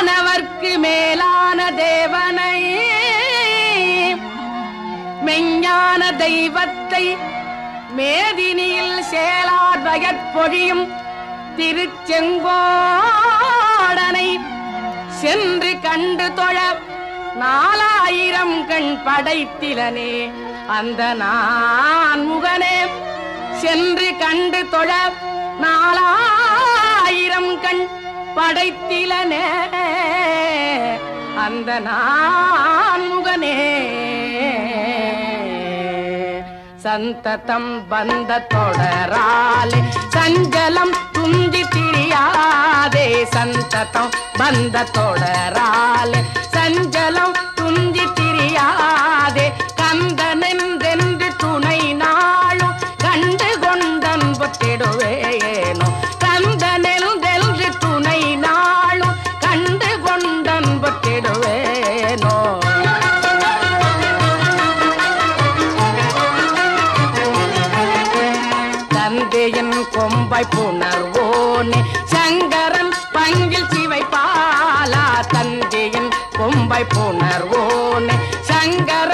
வானவர்க்கு மேலான தேவனை மெஞ்ஞான தெய்வத்தை மேதினியில் சேலார் வயற்பொழியும் திருச்செங்கோடனை சென்று கண்டு தொழ நாலாயிரம் கண் படைத்திலனே அந்த நான் முகனே சென்று கண்டு தொழ நாலாயிரம் கண் படைத்திலனே அந்த நான் முகனே சந்ததம் பந்த தொடராலே சஞ்சலம் துந்தி திரியாதே சந்ததம் பந்த தொடராலே சஞ்சலம் துந்தி திரியாதே கந்தனென்றென்று துணை நாளும் கண்டு கொண்டன் பொத்திடுவேனோ கந்தனென்றென்று துணை நாளும் கண்டு கொண்டன் பொத்திடுவேனோ தந்தையின் கொம்பை புணர்வோனே சங்கரன் பங்கில் சிவை பாலா தந்தையின் கொம்பை புணர்வோனே சங்கர